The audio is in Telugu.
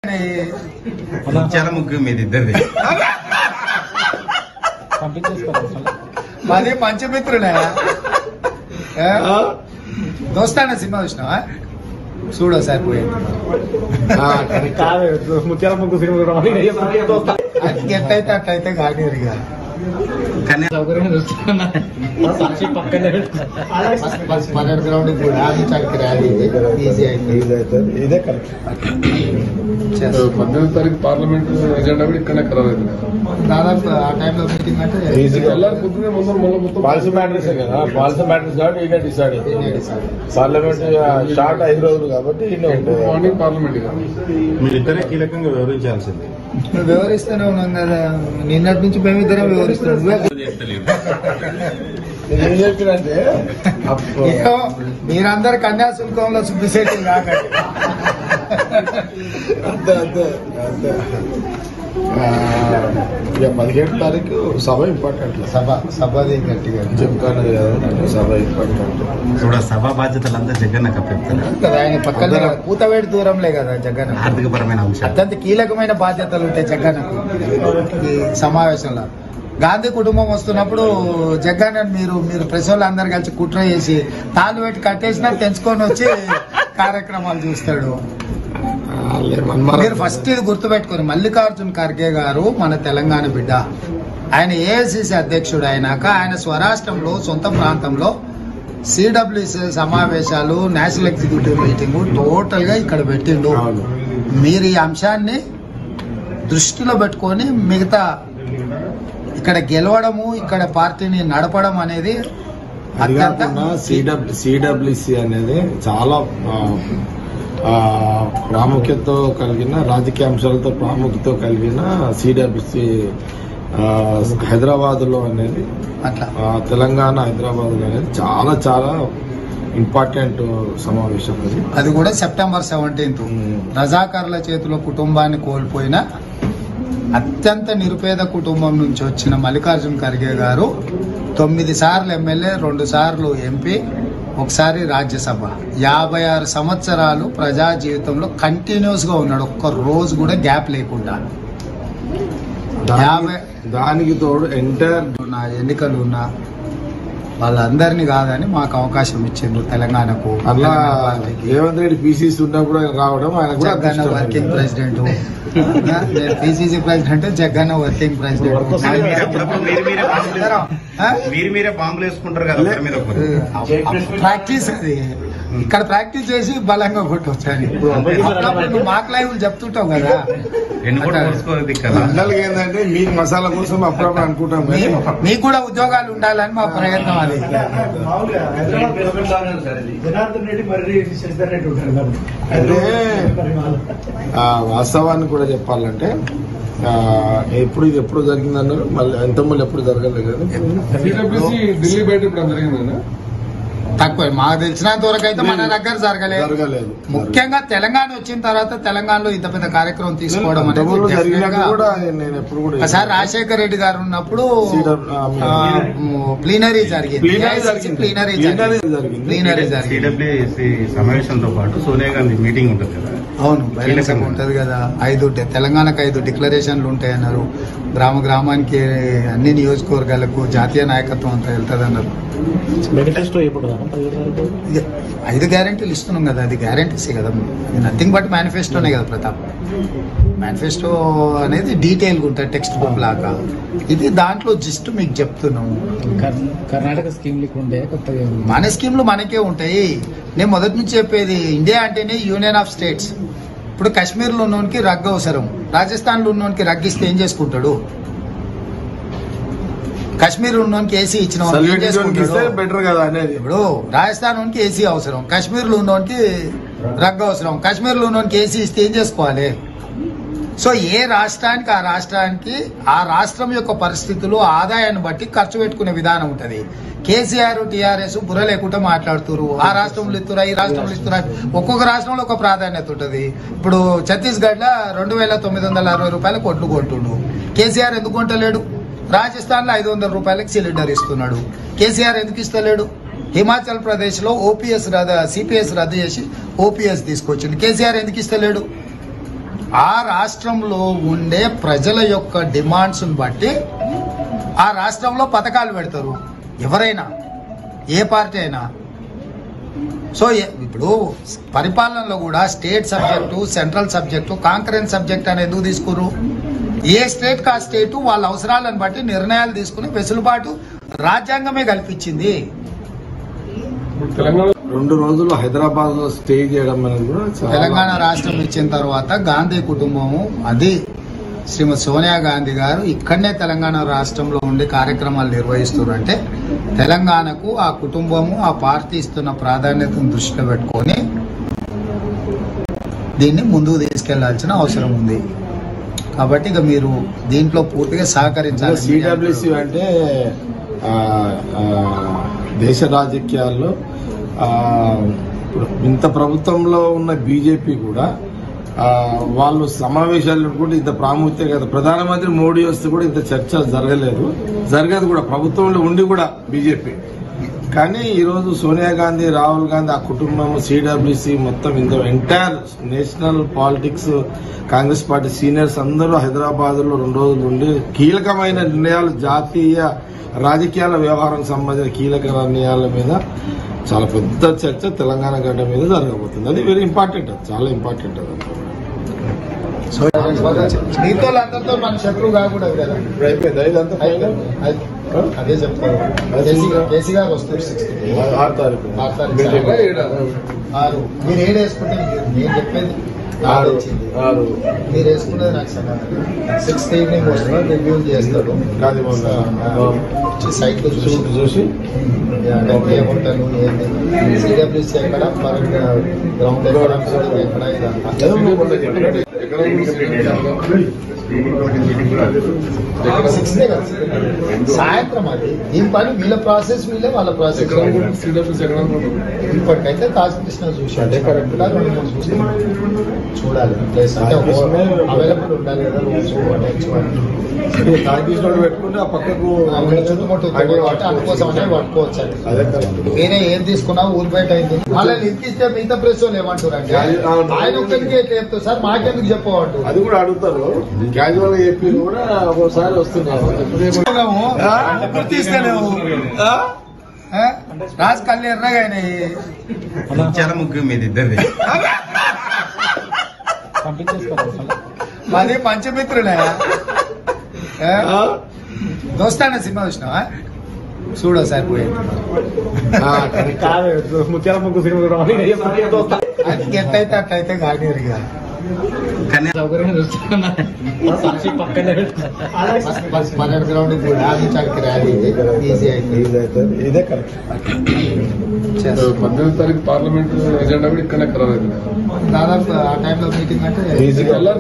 చాలా ముగ్గు మీది ఇద్దరిది మాది మంచి మిత్రులే ఏ? దోస్తాన సినిమా చూసినావా చూడు సార్ పోయి ముత్యాల ముగ్గు సినిమా కూడా మళ్ళీ నేను చెప్తా. అది ఎట్లయితే అట్లయితే కానీ ఇక కానీ సౌకర్యంగా చూస్తున్నా. సాక్షి పక్కనే పన్నెండు గ్రౌండ్ కూడా అది చక్కర అది ఈజీ అయితే ఇదే కరెక్ట్ పద్దెనిమిది తారీఖు పార్లమెంట్ ఎజెండా కూడా ఇక్కడనే ఖరారు అయింది దాదాపు ఆ టైంలో మీటింగ్ అంటే తెల్లారి పొద్దునే ముందర మళ్ళీ మొత్తం పాలసీ మ్యాటర్స్ కదా పాలసీ మ్యాటర్స్ కాబట్టి ఈయన డిసైడ్ అయింది పార్లమెంట్ షార్ట్ ఐదు రోజులు కాబట్టి ఈయన ఉంటుంది మార్నింగ్ పార్లమెంట్ ఇక మీరిద్దరే కీలకంగా వివరించాల్సింది నువ్వు వివరిస్తూనే ఉన్నాం కదా నిన్నటి నుంచి మేమిద్దరం వివరిస్తున్నాం నువ్వే నేను ఏం చెప్పినంటే అప్పు- ఏమో, మీరందరు కన్యాశుల్కంలో సుబ్బిశెట్టి కాకండి అంతే అంతే అంతే ఆ, ఇక పదిహేడు తారీఖు సభ ఇంపార్టెంట్ సభ సభది గట్టిగా చెప్తాను కదా సభ ఇంపార్టెంట్ ఇప్పుడు ఆ సభా బాధ్యతలంతా జగన్ చెప్తారు కదా ఆయన పక్కన కూతవేడి దూరంలే కదా జగన్ ఆర్థిక పరమైన అంశాలు అత్యంత కీలకమైన బాధ్యతలు ఉంటాయి జగన్ ఈ సమావేశంలో గాంధీ కుటుంబం వస్తున్నప్పుడు జగన్ మీరు మీరు ప్రెస్ వాళ్ళు అందరు కలిసి కుట్ర చేసి తాళ్ళు పెట్టి కట్టేసినా తెంచుకొని వచ్చి కార్యక్రమాలు చూస్తాడు మీరు ఫస్ట్ ఇది గుర్తుపెట్టుకొని మల్లికార్జున్ ఖర్గే గారు మన తెలంగాణ బిడ్డ ఆయన ఏఐసిసి అధ్యక్షుడు అయినాక ఆయన స్వరాష్ట్రంలో సొంత ప్రాంతంలో సిడబ్ల్యూసి సమావేశాలు నేషనల్ ఎగ్జిక్యూటివ్ మీటింగ్ టోటల్ గా ఇక్కడ పెట్టిండు మీరు ఈ అంశాన్ని దృష్టిలో పెట్టుకొని మిగతా ఇక్కడ గెలవడము ఇక్కడ పార్టీని నడపడం అనేది అది అత్యంత కాకుండా సిడబ్ల్యూ సిడబ్ల్యూసి అనేది చాలా ఆ, ఆ, ప్రాముఖ్యత కలిగిన రాజకీయ అంశాలతో ప్రాముఖ్యత కలిగిన సిడబ్ల్యూసి హైదరాబాద్ లో అనేది అట్లా ఆ, తెలంగాణ హైదరాబాద్ లో అనేది చాలా చాలా ఇంపార్టెంట్ సమావేశం అది అది కూడా సెప్టెంబర్ సెవెంటీన్త్ ఉమ్. రజాకారుల చేతిలో కుటుంబాన్ని కోల్పోయిన అత్యంత నిరుపేద కుటుంబం నుంచి వచ్చిన మల్లికార్జున్ ఖర్గే గారు తొమ్మిది సార్లు ఎమ్మెల్యే రెండు సార్లు ఎంపీ ఒకసారి రాజ్యసభ యాభై ఆరు సంవత్సరాలు ప్రజా జీవితంలో కంటిన్యూస్ గా ఉన్నాడు ఒక్క రోజు కూడా గ్యాప్ లేకుండా యాభై దానికి దానికి తోడు ఎంటైర్ నా ఎన్నికలు ఉన్నా వాళ్ళందరినీ కాదని మాకు అవకాశం ఇచ్చిండ్రు తెలంగాణకు అలా తెలంగాణ పార్టీకి. రేవంత్ రెడ్డి పీసీసీ ఉన్నప్పుడు ఆయన రావడం ఆయన కూడా జగన్ అదృష్టం. వర్కింగ్ ప్రెసిడెంట్ నేను PCC president Jagan working president మీరు అప్పుడప్పుడు మీరు మీరే బాంబులు ఆ? మీరు మీరే బాంబులు వేసుకుంటారు కదా ఒకరి మీద ఒకరు ప్రాక్టీస్ అది ఇక్కడ ప్రాక్టీస్ చేసి బలంగా కొట్టవచ్చు అని అప్పుడప్పుడు నువ్వు మాకు లైవ్ చెప్తుంటావు కదా ఎన్ని కూడా కొలుసుకోలేదు కదా పిల్లలకి ఏంటంటే మీకు మసాలా కోసం అప్పుడప్పుడు అనుకుంటాం కానీ మీ- మీకు కూడా ఉద్యోగాలు ఉండాలని మా ప్రయత్నం అది జనార్దన్ రెడ్డి మర్రి శశిధర్ రెడ్డి ఉంటారు కాబట్టి. అయితే ఆ వాస్తవాన్ని కూడా చెప్పాలంటే ఆ, ఎప్పుడు ఇది ఎప్పుడు జరిగిందన్నారు మళ్ళీ ఎంత మళ్ళీ ఎప్పుడు జరగలేదు కదా సిడబ్ల్యూసి ఢిల్లీ బయట ఇప్పుడు జరిగిందన్నా తక్కువ మాకు తెలిసినంత వరకు అయితే మన దగ్గర జరగలేదు జరగలేదు ముఖ్యంగా తెలంగాణ వచ్చిన తర్వాత తెలంగాణలో ఇంత పెద్ద కార్యక్రమం తీసుకోవడం అనేది అంతకుముందు definitely జరిగినప్పుడు గా- కూడా నేను ఎప్పుడు కూడా ఒకసారి రాజశేఖర రెడ్డి గారు ఉన్నప్పుడు CW, ప్లీనరీ జరిగింది ప్లీనరీ జరిగింది. ప్లీనరీ ప్లీనరీ జరిగింది జరిగింది. ప్లీనరీ జరిగింది సిడబ్ల్యూసి సమావేశంతో పాటు సోనియా గాంధీ మీటింగ్ ఉంటుంది కదా అవును బహిరంగ సభ కీలకంగా. ఉంటది కదా ఐదు డి- తెలంగాణకు ఐదు డిక్లరేషన్లు ఉంటాయన్నారు గ్రామ గ్రామానికి అన్ని నియోజకవర్గాలకు జాతీయ నాయకత్వం అంతా వెళ్తుంది అన్నారు మేనిఫెస్టో ఎప్పుడు కదా పదిహేడు తారీఖు ఇక ఐదు గ్యారెంటీలు ఇస్తున్నాం కదా అది గ్యారెంటీసే కదా నథింగ్ బట్ మేనిఫెస్టోనే కదా ప్రతాప్ మేనిఫెస్టో అనేది డీటెయిల్గా ఉంటుంది టెక్స్ట్ బుక్ లాగా ఇది దాంట్లో జస్ట్ మీకు చెప్తున్నాము కర్ణ- కర్ణాటక స్కీమ్ లీక్ ఉండే కొత్తగా ఉంది. మన స్కీమ్లు మనకే ఉంటాయి నేను మొదటి నుంచి చెప్పేది ఇండియా అంటేనే యూనియన్ ఆఫ్ స్టేట్స్ ఇప్పుడు కాశ్మీర్లో ఉన్నోనికి రగ్గు అవసరం రాజస్థాన్లో ఉన్నోనికి రగ్గు ఇస్తే ఏం చేసుకుంటాడు కాశ్మీర్ ఉన్నోనికి ఏసీ ఇచ్చిన వాడు ఏం సర్వీస్ ఇస్తే చేసుకుంటాడు బెటర్ కదా అనేది ఇప్పుడు రాజస్థాన్ ఉన్నోనికి ఏసీ అవసరం కాశ్మీర్లో ఉన్నోనికి రగ్గు అవసరం కాశ్మీర్లో ఉన్నోనికి ఏసీ ఇస్తే ఏం చేసుకోవాలి సో ఏ రాష్ట్రానికి ఆ రాష్ట్రానికి ఆ రాష్ట్రం యొక్క పరిస్థితులు ఆదాయాన్ని బట్టి ఖర్చు పెట్టుకునే విధానం ఉంటది కేసీఆర్ టీఆర్ఎస్ బుర్ర లేకుండా మాట్లాడుతున్నారు ఆ రాష్ట్రంలో ఇస్తురా ఈ రాష్ట్రంలో ఇస్తురా ఒక్కొక్క రాష్ట్రంలో ఒక ప్రాధాన్యత ఉంటది ఇప్పుడు ఛత్తీస్గఢ్ లో రెండు వేల తొమ్మిది వందల అరవై రూపాయలు కొట్లు కొంటుండు కేసీఆర్ ఎందుకు కొంటలేడు రాజస్థాన్ లో ఐదు వందల రూపాయలకి సిలిండర్ ఇస్తున్నాడు కేసీఆర్ ఎందుకు ఇస్తలేడు హిమాచల్ ప్రదేశ్ లో ఓపీఎస్ రద్దు సిపిఎస్ రద్దు చేసి ఓపీఎస్ తీసుకొచ్చిండు కేసీఆర్ ఎందుకు ఇస్తలేడు ఆ రాష్ట్రంలో ఉండే ప్రజల యొక్క డిమాండ్స్ బట్టి ఆ రాష్ట్రంలో పథకాలు పెడతారు ఎవరైనా ఏ పార్టీ అయినా సో ఎ- ఇప్పుడు పరిపాలనలో కూడా state subject central subject concurrence subject అని ఎందుకు తీసుకురు ఏ స్టేట్ కా స్టేట్ వాళ్ళ అవసరాలను బట్టి నిర్ణయాలు తీసుకుని వెసులుబాటు రాజ్యాంగమే కల్పించింది ఇప్పుడు తెలంగాణ రెండు రోజులు హైదరాబాద్ లో స్టే చేయడం అనేది కూడా చాలా- తెలంగాణ రాష్ట్రం ఇచ్చిన తర్వాత గాంధీ కుటుంబము అది శ్రీమతి సోనియా గాంధీ గారు ఇక్కడనే తెలంగాణ రాష్ట్రంలో ఉండి కార్యక్రమాలు నిర్వహిస్తున్నారంటే తెలంగాణకు ఆ కుటుంబము ఆ పార్టీ ఇస్తున్న ప్రాధాన్యతను దృష్టిలో పెట్టుకొని దీన్ని ముందుకు తీసుకెళ్లాల్సిన అవసరం ఉంది కాబట్టి ఇక మీరు దీంట్లో పూర్తిగా సహకరించాలి సిడబ్ల్యూసి అంటే ఆ, ఆ, దేశ రాజకీయాల్లో ఆ, ఇప్పుడు ఇంత ప్రభుత్వంలో ఉన్న బీజేపీ కూడా ఆ, వాళ్ళు సమావేశాలు కూడా ఇంత ప్రాముఖ్యత కదా ప్రధానమంత్రి మోడీ వస్తే కూడా ఇంత చర్చ జరగలేదు జరగదు కూడా ప్రభుత్వంలో ఉండి కూడా బీజేపీ కానీ ఈరోజు సోనియా గాంధీ రాహుల్ గాంధీ ఆ కుటుంబం సిడబ్ల్యూసి మొత్తం ఇంత entire national politics Congress party seniors అందరూ హైదరాబాద్ లో రెండు రోజులు ఉండి కీలకమైన నిర్ణయాలు జాతీయ రాజకీయాల వ్యవహారం సంబంధించిన కీలక నిర్ణయాల మీద చాలా పెద్ద చర్చ తెలంగాణ గడ్డ మీద జరగబోతుంది అది వెరీ ఇంపార్టెంట్ అది చాలా ఇంపార్టెంట్ అది సో మీతో అందరితో మన శత్రువు కాకూడదు కదా అయిపోయింది ఇదంతా final? అదే చెప్తారు కేసీ గారు- కేసీ గారు వస్తారు సిక్స్త్ ఆరు తారీఖు ఆరు తారీఖు ఈడ. ఆరు మీరు ఏడు వేసుకుంటే మీరు- నేను చెప్పేది నాకు ఆరు వచ్చింది ఆరు మీరు వేసుకునేది నాకు సంబంధం సిక్స్త్ ఈవినింగ్ వస్తున్నా రివ్యూ చేస్తాడు గాంధీ భవన్. వచ్చి సైట్ లో చూసి చూసి చూసి ఏ హోటల్ ఏంది సిడబ్ల్యూసీ ఎక్కడ పర్ గ్రౌండ్ ఎక్కడ ఎక్కడ ఇదంతా ఏదో మూడు వందలు చెప్పండి. ఎక్కడ ఉంది శ్రీరామ్ సిక్స్త్ సాయంత్రం అది దీని పని వీళ్ళ ప్రాసెస్ వీళ్ళే వాళ్ళ ప్రాసెస్ ఎక్కడ ఉంటుంది శ్రీడబ్ల్యూస్ ఎక్కడ ఉంటుంది ఇప్పటికైతే కాశకృష్ణ చూసి అంటే కరెక్ట్ గా రెండు మూడు చూసి చూడాలి ప్లేస్ అంటే అవైలబుల్ ఉండాలి కదా రూమ్స్ హోటల్స్ ఇది తాగిస్తోడు పెట్టుకుంటే ఆ పక్కకు చుట్టుముట్టు కాబట్టి అందుకోసం అనే పట్టుకోవచ్చు అండి అదే కరెక్ట్ వేరే ఏం తీసుకున్నా ఊరు బయట అయింది మళ్ళీ ఇస్తే మిగతా ప్రెస్ వాళ్ళు ఏమంటారు అంటే అవును. ఆయన ఒక్కరికి ఎట్లా చెప్తారు సార్ మాకెందుకు చెప్పవంటారు అది కూడా అడుగుతారు క్యాజువల్ గా చెప్పి కూడా ఒకసారి వస్తున్నారు గుర్తిస్తలేవు ఆ? ఆ? రాజు కళ్ళు ఎర్రగా అయినాయి ఇచ్చారా ముగ్గురు మీది ఇద్దరిది పంపించేసుకోవాలి అసలు మాది పంచమిత్రులే ఆ? ఆ? దోస్తాన సినిమా చూసినావా చూడు సరిపోయింది ఆ, కరెక్ట్. కాదు ముత్యాల ముగ్గు సినిమా కూడా అది ఎట్లయితే అట్లయితే కానీ ఇక కానీ సౌకర్యంగా చూస్తున్నా సాక్షి పక్కనే ఫస్ట్ ఫస్ట్ పన్నెండు గ్రౌండ్ కూడా అది చక్కర అది ఈజీ అయిపోయింది ఇది అయితే ఇదే కరెక్ట్ చేస్తాం. పద్దెనిమిది తారీఖు పార్లమెంట్ ఎజెండా కూడా ఇక్కడనే ఖరారు అవుతుంది దాదాపు ఆ టైంలో మీటింగ్ అంటే ఈజీగా తెల్లారి